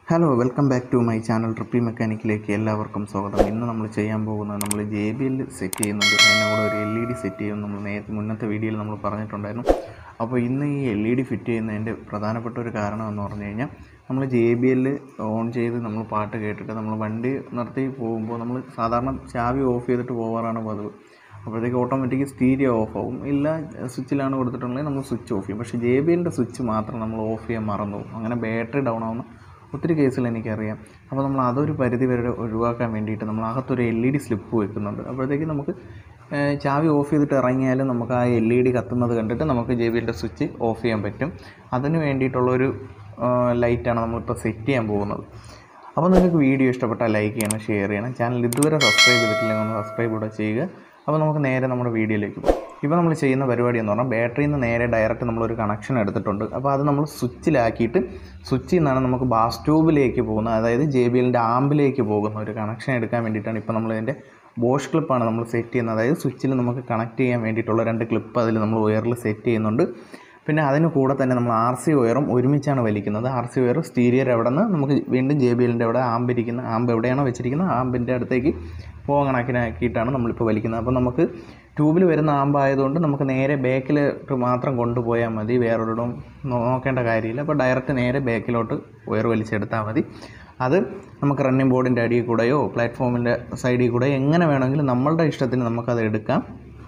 hello welcome back to my channel trippy മെക്കാനിക്കിലേക്ക് എല്ലാവർക്കും സ്വാഗതം ഇന്ന് നമ്മൾ ചെയ്യാൻ പോകുന്നത് നമ്മൾ ജെ ബി എൽ സെറ്റ് ചെയ്യുന്നുണ്ട് അതിൻ്റെ കൂടെ ഒരു എൽ ഇ ഡി സെറ്റ് ചെയ്യും നമ്മൾ നേരത്തെ മുന്നത്തെ വീഡിയോയിൽ നമ്മൾ പറഞ്ഞിട്ടുണ്ടായിരുന്നു അപ്പോൾ ഇന്ന് ഈ എൽ ഇ ഡി ഫിറ്റ് ചെയ്യുന്നതിൻ്റെ പ്രധാനപ്പെട്ട ഒരു കാരണം എന്ന് പറഞ്ഞു കഴിഞ്ഞാൽ നമ്മൾ ജെ ബി എൽ ഓൺ ചെയ്ത് നമ്മൾ പാട്ട് കേട്ടിട്ട് നമ്മൾ വണ്ടി നിർത്തി പോകുമ്പോൾ നമ്മൾ സാധാരണ ചാവി ഓഫ് ചെയ്തിട്ട് പോകാറാണ് പതിവ് അപ്പോഴത്തേക്ക് ഓട്ടോമാറ്റിക് സ്റ്റീരിയോ ഓഫ് ആവും ഇല്ല സ്വിച്ചിലാണ് കൊടുത്തിട്ടുണ്ടെങ്കിൽ നമ്മൾ സ്വിച്ച് ഓഫ് ചെയ്യും പക്ഷേ ജെ ബി എല്ലിൻ്റെ സ്വിച്ച് മാത്രം നമ്മൾ ഓഫ് ചെയ്യാൻ മറന്നു പോകും അങ്ങനെ ബാറ്ററി ഡൗൺ ആവുന്ന ഒത്തിരി കേസിൽ എനിക്കറിയാം അപ്പോൾ നമ്മൾ അതൊരു പരിധി വരെ ഒഴിവാക്കാൻ വേണ്ടിയിട്ട് നമ്മൾ അകത്തൊരു എൽ ഇ ഡി സ്ലിപ്പ് വെക്കുന്നുണ്ട് അപ്പോഴത്തേക്ക് നമുക്ക് ഏഹ്, ചാവി ഓഫ് ചെയ്തിട്ട് ഇറങ്ങിയാലും നമുക്ക് ആ എൽ ഇ ഡി കത്തുന്നത് കണ്ടിട്ട് നമുക്ക് ജെ ബി എല്ലിൻ്റെ സ്വിച്ച് ഓഫ് ചെയ്യാൻ പറ്റും അതിന് വേണ്ടിയിട്ടുള്ളൊരു ഏഹ്, ലൈറ്റാണ് നമ്മളിപ്പോൾ സെറ്റ് ചെയ്യാൻ പോകുന്നത് അപ്പോൾ നിങ്ങൾക്ക് വീഡിയോ ഇഷ്ടപ്പെട്ടാൽ ലൈക്ക് ചെയ്യണം ഷെയർ ചെയ്യണം ചാനൽ ഇതുവരെ സബ്സ്ക്രൈബ് ചെയ്തിട്ടില്ലെങ്കിൽ ഒന്ന് സബ്സ്ക്രൈബ് കൂടെ ചെയ്യുക അപ്പോൾ നമുക്ക് നേരെ നമ്മുടെ വീഡിയോയിലേക്ക് പോകും ഇപ്പോൾ നമ്മൾ ചെയ്യുന്ന പരിപാടി എന്ന് പറഞ്ഞാൽ ബാറ്ററിയിൽ നിന്ന് നേരെ ഡയറക്റ്റ് നമ്മളൊരു കണക്ഷൻ എടുത്തിട്ടുണ്ട് അപ്പോൾ അത് നമ്മൾ സ്വിച്ചിലാക്കിയിട്ട് സ്വിച്ചിൽ നിന്നാണ് നമുക്ക് ബാസ് ട്യൂബിലേക്ക് പോകുന്നത് അതായത് ജെ ബി എല്ലിൻ്റെ ആമ്പിലേക്ക് പോകുന്ന ഒരു കണക്ഷൻ എടുക്കാൻ വേണ്ടിയിട്ടാണ് ഇപ്പോൾ നമ്മൾ ഇതിൻ്റെ ബോഷ് ക്ലിപ്പാണ് നമ്മൾ സെറ്റ് ചെയ്യുന്നത് അതായത് സ്വിച്ചിൽ നമുക്ക് കണക്ട് ചെയ്യാൻ വേണ്ടിയിട്ടുള്ള രണ്ട് ക്ലിപ്പ് അതിൽ നമ്മൾ വയറിൽ സെറ്റ് ചെയ്യുന്നുണ്ട് പിന്നെ അതിന് കൂടെ തന്നെ നമ്മൾ ആർ സി വയറും ഒരുമിച്ചാണ് വലിക്കുന്നത് ആർ സി വയർ സ്റ്റീരിയർ എവിടെ നിന്ന് നമുക്ക് വീണ്ടും ജെ ബി എല്ലിൻ്റെ അവിടെ ആമ്പ് ഇരിക്കുന്ന ആമ്പ് എവിടെയാണോ വെച്ചിരിക്കുന്നത് ആമ്പിൻ്റെ അടുത്തേക്ക് പോകാൻ കണക്കിനാക്കിയിട്ടാണ് നമ്മളിപ്പോൾ വലിക്കുന്നത് അപ്പോൾ നമുക്ക് ട്യൂബിൽ വരുന്ന ആമ്പായതുകൊണ്ട് നമുക്ക് നേരെ ബാക്കിലോട്ട് മാത്രം കൊണ്ടുപോയാൽ മതി വേറൊരിടവും നോക്കേണ്ട കാര്യമില്ല അപ്പോൾ ഡയറക്റ്റ് നേരെ ബാക്കിലോട്ട് വയർ വലിച്ചെടുത്താൽ മതി അത് നമുക്ക് റണ്ണിങ് ബോർഡിൻ്റെ അടിയിൽ കൂടെയോ പ്ലാറ്റ്ഫോമിൻ്റെ സൈഡിൽ കൂടെയോ എങ്ങനെ വേണമെങ്കിലും നമ്മളുടെ ഇഷ്ടത്തിന് നമുക്കത് എടുക്കാം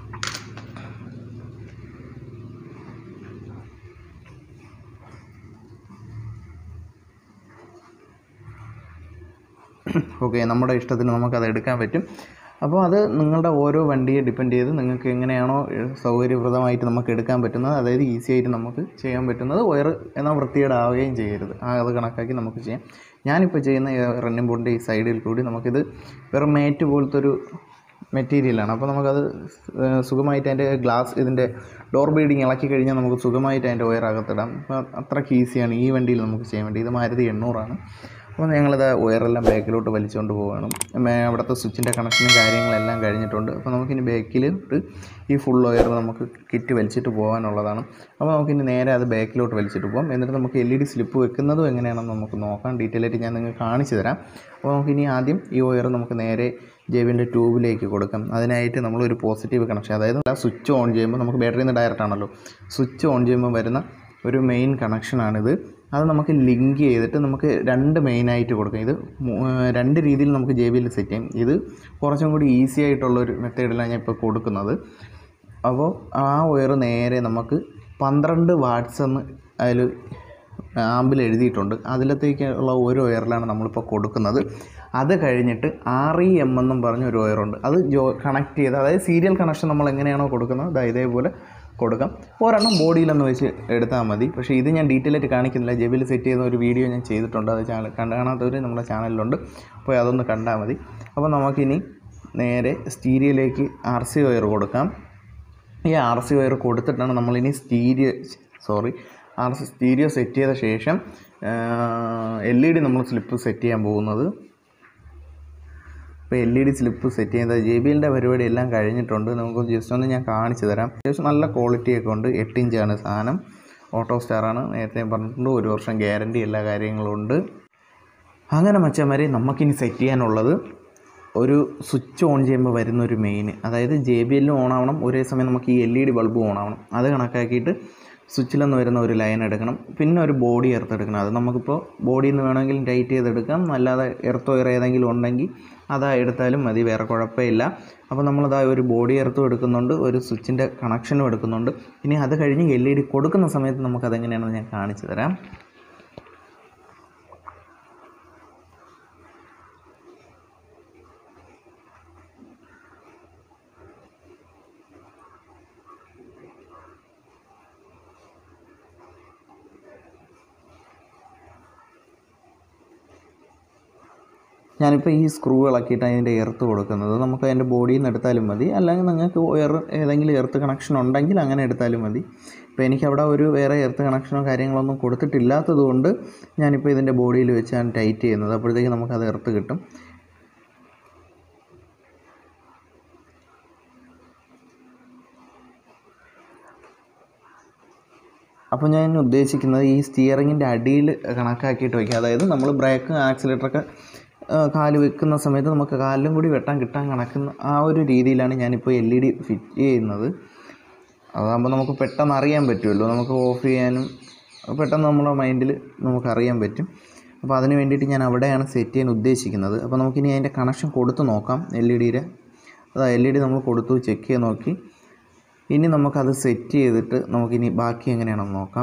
ഓക്കെ നമ്മുടെ ഇഷ്ടത്തിന് നമുക്കത് എടുക്കാൻ പറ്റും അപ്പോൾ അത് നിങ്ങളുടെ ഓരോ വണ്ടിയെ ഡിപ്പെൻഡ് ചെയ്ത് നിങ്ങൾക്ക് എങ്ങനെയാണോ ഏഹ്, സൗകര്യപ്രദമായിട്ട് നമുക്ക് എടുക്കാൻ പറ്റുന്നത് അതായത് ഈസി ആയിട്ട് നമുക്ക് ചെയ്യാൻ പറ്റുന്നത് വയർ എന്നാൽ വൃത്തികേടാവുകയും ചെയ്യരുത് ആ അത് കണക്കാക്കി നമുക്ക് ചെയ്യാം ഞാനിപ്പോൾ ചെയ്യുന്ന റണ്ണിംഗ് ബോർഡിൻ്റെ ഈ സൈഡിൽ കൂടി നമുക്കിത് വെറും മേറ്റ് പോലത്തെ ഒരു മെറ്റീരിയലാണ് അപ്പോൾ നമുക്കത് ഏഹ്, സുഖമായിട്ട് അതിൻ്റെ ഗ്ലാസ് ഇതിൻ്റെ ഡോർ ബീഡിങ് ഇളക്കി കഴിഞ്ഞാൽ നമുക്ക് സുഖമായിട്ട് അതിൻ്റെ വയർ അകത്തിടാം അപ്പോൾ അത്രയ്ക്ക് ഈസിയാണ് ഈ വണ്ടിയിൽ നമുക്ക് ചെയ്യാൻ വേണ്ടി ഇത് മാരുതി എണ്ണൂറാണ് അപ്പോൾ ഞങ്ങളിത് വയറെല്ലാം ബാക്കിലോട്ട് വലിച്ചുകൊണ്ട് പോവുകയാണ് മേ- അവിടുത്തെ സ്വിച്ചിൻ്റെ കണക്ഷനും കാര്യങ്ങളെല്ലാം കഴിഞ്ഞിട്ടുണ്ട് അപ്പോൾ നമുക്കിനി ബാക്കിലോട്ട് ഈ ഫുൾ വയർ നമുക്ക് കിറ്റ് വലിച്ചിട്ട് പോകാനുള്ളതാണ് അപ്പോൾ നമുക്കിനി നേരെ അത് ബാക്കിലോട്ട് വലിച്ചിട്ട് പോകാം എന്നിട്ട് നമുക്ക് എൽ ഇ ഡി സ്ലിപ്പ് വെക്കുന്നതും എങ്ങനെയാണെന്ന് നമുക്ക് നോക്കാം ഡീറ്റെയിൽ ആയിട്ട് ഞാൻ നിങ്ങൾക്ക് കാണിച്ചു തരാം അപ്പോൾ നമുക്കിനി ആദ്യം ഈ വയർ നമുക്ക് നേരെ ജെബിൻ്റെ ട്യൂബിലേക്ക് കൊടുക്കാം അതിനായിട്ട് നമ്മളൊരു പോസിറ്റീവ് കണക്ഷൻ അതായത് ആ സ്വിച്ച് ഓൺ ചെയ്യുമ്പോൾ നമുക്ക് ബാറ്ററിയിൽ നിന്ന് ഡയറക്റ്റ് ആണല്ലോ സ്വിച്ച് ഓൺ ചെയ്യുമ്പോൾ വരുന്ന ഒരു മെയിൻ കണക്ഷനാണിത് അത് നമുക്ക് ലിങ്ക് ചെയ്തിട്ട് നമുക്ക് രണ്ട് മെയിനായിട്ട് കൊടുക്കാം ഇത് മൂ- ഏഹ് രണ്ട് രീതിയിൽ നമുക്ക് ജെ ബിയിൽ സെറ്റ് ചെയ്യാം ഇത് കുറച്ചും കൂടി ഈസി ആയിട്ടുള്ളൊരു മെത്തേഡിലാണ് ഞാൻ ഇപ്പോൾ കൊടുക്കുന്നത് അപ്പോൾ ആ വയർ നേരെ നമുക്ക് പന്ത്രണ്ട് വാട്ട്സ് എന്ന് അതിൽ ആമ്പിൽ എഴുതിയിട്ടുണ്ട് അതിലത്തേക്കുള്ള ഒരു വയറിലാണ് നമ്മളിപ്പോൾ കൊടുക്കുന്നത് അത് കഴിഞ്ഞിട്ട് ആർ ഇ എം എന്നും പറഞ്ഞ ഒരു വയറുണ്ട് അത് ജോ കണക്ട് ചെയ്ത് അതായത് സീരിയൽ കണക്ഷൻ നമ്മൾ എങ്ങനെയാണോ കൊടുക്കുന്നത് ദാ ഇതേപോലെ കൊടുക്കാം ഒരെണ്ണം ബോഡിയിലൊന്ന് വെച്ച് എടുത്താൽ മതി പക്ഷേ ഇത് ഞാൻ ഡീറ്റെയിൽ ആയിട്ട് കാണിക്കുന്നില്ല ജെബിൽ സെറ്റ് ചെയ്യുന്ന ഒരു വീഡിയോ ഞാൻ ചെയ്തിട്ടുണ്ട് അത് ചാനൽ കണ്ട കാണാത്തവർ നമ്മുടെ ചാനലിലുണ്ട് അപ്പോൾ അതൊന്ന് കണ്ടാൽ മതി അപ്പോൾ നമുക്കിനി നേരെ സ്റ്റീരിയയിലേക്ക് ആർ സി വയർ കൊടുക്കാം ഈ ആർ സി വയർ കൊടുത്തിട്ടാണ് നമ്മളിനി stereo sorry R C stereo set ചെയ്ത ശേഷം എൽ ഇ ഡി നമ്മൾ സ്ലിപ്പ് സെറ്റ് ചെയ്യാൻ പോകുന്നത് ഇപ്പോൾ L E D slip set ചെയ്യുന്നത് ജെ ബി എല്ലിൻ്റെ പരിപാടി എല്ലാം കഴിഞ്ഞിട്ടുണ്ട് നമുക്ക് ജസ്റ്റ് ഒന്ന് ഞാൻ കാണിച്ചു തരാം അത്യാവശ്യം നല്ല ക്വാളിറ്റിയൊക്കെ ഉണ്ട് എട്ട് ഇഞ്ചാണ് സാധനം ഓട്ടോ സ്റ്റാറാണ് നേരത്തെ ഞാൻ പറഞ്ഞിട്ടുണ്ട് ഒരു വർഷം ഗ്യാരണ്ടി എല്ലാ കാര്യങ്ങളും ഉണ്ട് അങ്ങനെ മച്ചന്മാരെ നമുക്കിനി സെറ്റ് ചെയ്യാനുള്ളത് ഒരു സ്വിച്ച് ഓൺ ചെയ്യുമ്പോൾ വരുന്ന ഒരു മെയിൻ അതായത് ജെ ബി എല്ലും ഓൺ ആവണം ഒരേ സമയം നമുക്ക് ഈ L E D bulb on ആവണം അത് കണക്കാക്കിയിട്ട് സ്വിച്ചിൽ നിന്ന് വരുന്ന ഒരു ലൈൻ എടുക്കണം പിന്നെ ഒരു ബോഡി എർത്ത് എടുക്കണം അത് നമുക്കിപ്പോൾ ബോഡിയിൽ നിന്ന് വേണമെങ്കിലും ടൈറ്റ് ചെയ്തെടുക്കാം അല്ലാതെ എർത്തോ എയർ ഏതെങ്കിലും ഉണ്ടെങ്കിൽ അതാ എടുത്താലും മതി വേറെ കുഴപ്പമില്ല അപ്പോൾ നമ്മളതാ ഒരു ബോഡി എർത്തും എടുക്കുന്നുണ്ട് ഒരു സ്വിച്ചിൻ്റെ കണക്ഷനും എടുക്കുന്നുണ്ട് ഇനി അത് കഴിഞ്ഞ് എൽ ഇ ഡി കൊടുക്കുന്ന സമയത്ത് നമുക്കതെങ്ങനെയാണെന്ന് ഞാൻ കാണിച്ചു തരാം ഞാനിപ്പോൾ ഈ സ്ക്രൂ ഇളക്കിയിട്ട് അതിൻ്റെ എർത്ത് കൊടുക്കുന്നത് നമുക്ക് അതിൻ്റെ ബോഡിയിൽ നിന്ന് എടുത്താലും മതി അല്ലെങ്കിൽ നിങ്ങൾക്ക് എയർ ഏതെങ്കിലും എർത്ത് കണക്ഷൻ ഉണ്ടെങ്കിൽ അങ്ങനെ എടുത്താലും മതി ഇപ്പോൾ എനിക്ക് അവിടെ ഒരു വേറെ എർത്ത് കണക്ഷനോ കാര്യങ്ങളൊന്നും കൊടുത്തിട്ടില്ലാത്തത് കൊണ്ട് ഞാനിപ്പോൾ ഇതിൻ്റെ ബോഡിയിൽ വെച്ചാണ് ടൈറ്റ് ചെയ്യുന്നത് അപ്പോഴത്തേക്ക് നമുക്കത് എർത്ത് കിട്ടും അപ്പോൾ ഞാൻ ഉദ്ദേശിക്കുന്നത് ഈ സ്റ്റിയറിങ്ങിൻ്റെ അടിയിൽ കണക്കാക്കിയിട്ട് വയ്ക്കുക അതായത് നമ്മൾ ബ്രേക്ക് ആക്സിലേറ്ററൊക്കെ കാല് വെക്കുന്ന സമയത്ത് നമുക്ക് കാലിലും കൂടി വെട്ടാൻ കിട്ടാൻ കണക്കുന്ന ആ ഒരു രീതിയിലാണ് ഞാനിപ്പോൾ എൽ ഇ ഡി ഫിറ്റ് ചെയ്യുന്നത് അതാകുമ്പോൾ നമുക്ക് പെട്ടെന്ന് അറിയാൻ പറ്റുമല്ലോ നമുക്ക് ഓഫ് ചെയ്യാനും പെട്ടെന്ന് നമ്മുടെ മൈൻഡിൽ നമുക്ക് അറിയാൻ പറ്റും അപ്പോൾ അതിന് വേണ്ടിയിട്ട് ഞാൻ അവിടെയാണ് സെറ്റ് ചെയ്യാൻ ഉദ്ദേശിക്കുന്നത് അപ്പോൾ നമുക്കിനി അതിൻ്റെ കണക്ഷൻ കൊടുത്ത് നോക്കാം എൽ ഇ ഡിയുടെ അതാ എൽ ഇ ഡി നമ്മൾ കൊടുത്തു ചെക്ക് ചെയ്ത് നോക്കി ഇനി നമുക്കത് സെറ്റ് ചെയ്തിട്ട് നമുക്കിനി ബാക്കി എങ്ങനെയാണെന്ന് നോക്കാം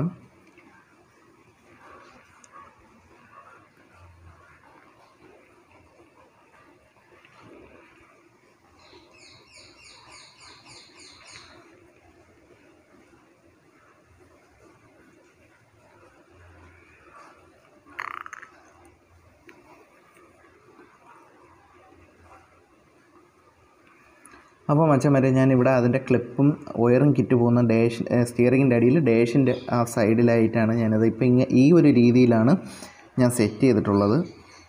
അപ്പോൾ മച്ചന്മാരെ ഞാനിവിടെ അതിൻ്റെ ക്ലിപ്പും വയറും കിറ്റ് പോകുന്ന ഡാഷ് സ്റ്റിയറിങ്ങിൻ്റെ അടിയിൽ ഡാഷിൻ്റെ ആ സൈഡിലായിട്ടാണ് ഞാനത് ഇപ്പോൾ ഇങ്ങനെ ഈ ഒരു രീതിയിലാണ് ഞാൻ സെറ്റ് ചെയ്തിട്ടുള്ളത്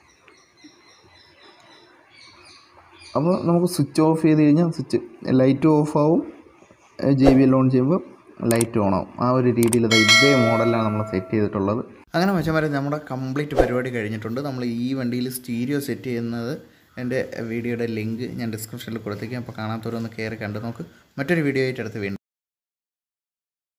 അപ്പോൾ നമുക്ക് സ്വിച്ച് ഓഫ് ചെയ്ത് കഴിഞ്ഞാൽ സ്വിച്ച് ലൈറ്റ് ഓഫ് ആവും ജെ ബി എൽ ഓൺ ചെയ്യുമ്പോൾ ലൈറ്റ് ഓൺ ആവും ആ ഒരു രീതിയിൽ ദാ ഇതേ മോഡലാണ് നമ്മൾ സെറ്റ് ചെയ്തിട്ടുള്ളത് അങ്ങനെ മച്ചന്മാരെ നമ്മുടെ കംപ്ലീറ്റ് പരിപാടി കഴിഞ്ഞിട്ടുണ്ട് നമ്മൾ ഈ വണ്ടിയിൽ സ്റ്റീരിയോ സെറ്റ് ചെയ്യുന്നത് എൻ്റെ വീഡിയോയുടെ ലിങ്ക് ഞാൻ ഡിസ്ക്രിപ്ഷനിൽ കൊടുത്തേക്കാം അപ്പോൾ കാണാത്തവരൊന്ന് കയറി കണ്ട് നോക്ക് മറ്റൊരു വീഡിയോ ആയിട്ട് അടുത്ത് വീണ്ടും